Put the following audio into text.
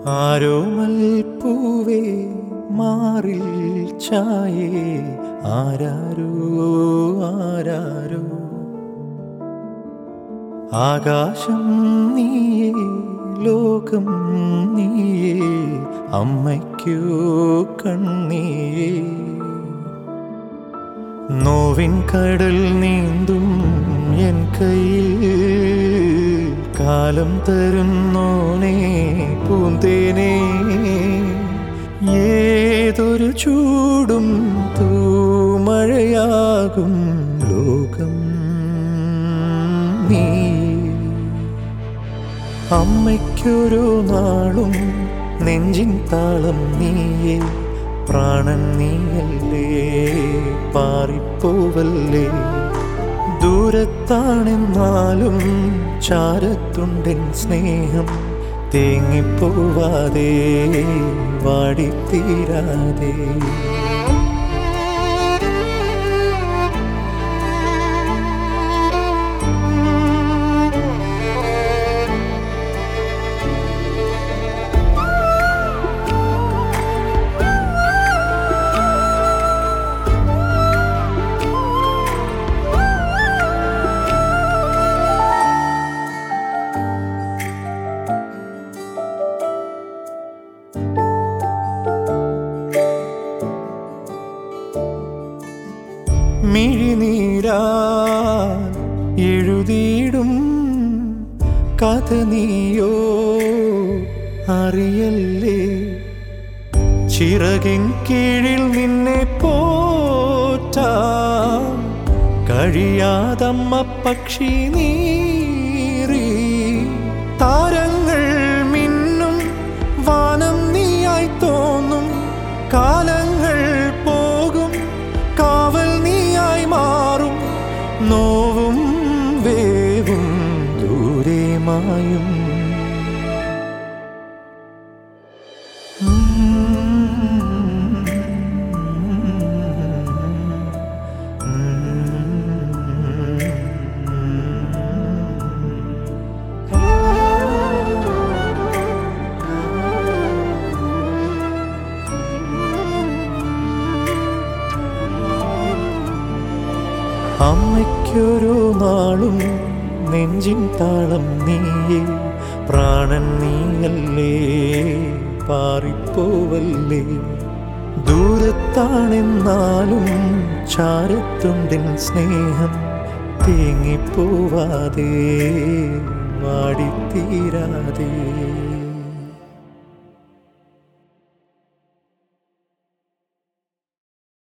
ആരോമൽ പൂവേ മാറിൽ ചായേ ആരാരോ ആരാരോ ആകാശം നീയേ ലോകം നീയേ അമ്മയ്ക്കോ കണ്ണീയേ നോവിൻ കടൽ നീന്തും എൻ കയ്യിൽ കാലം തരുന്നോനേ പൂന്തേനേ ഏതൊരു ചൂടും തൂമഴയാകും ലോകം നീ അമ്മയ്ക്കൊരു നാളും നെഞ്ചിൻ താളം നീയേ പ്രാണൻ നീയല്ലേ പാറിപ്പോവല്ലേ ദൂരത്താണെന്നാലും ചാരത്തുണ്ടൻ സ്നേഹം തേങ്ങിപ്പോവാതെ വാടിത്തീരാതെ മിഴിനീരാ എഴുതിയിടും കഥ നീയോ അറിയല്ലേ ചിറകിൻ കീഴിൽ നിന്നെ പോറ്റാ കഴിയാതമ്മ പക്ഷി നീറി താരങ്ങൾ മിന്നും വാനം നീയായി തോന്നും കാലങ്ങൾ പോകും കാവൽ നീയായി മാറും നോവും വേവും ദൂരെ മായും അമ്മയ്ക്കൊരു നാളും നെഞ്ചിൻ താളം നീയേ പ്രാണൻ നീയല്ലേ പാറിപ്പോവല്ലേ ദൂരത്താണെന്നാലും ചാരത്തുണ്ടിൻ സ്നേഹം തേങ്ങിപ്പോവാതെ വാടിത്തീരാതെ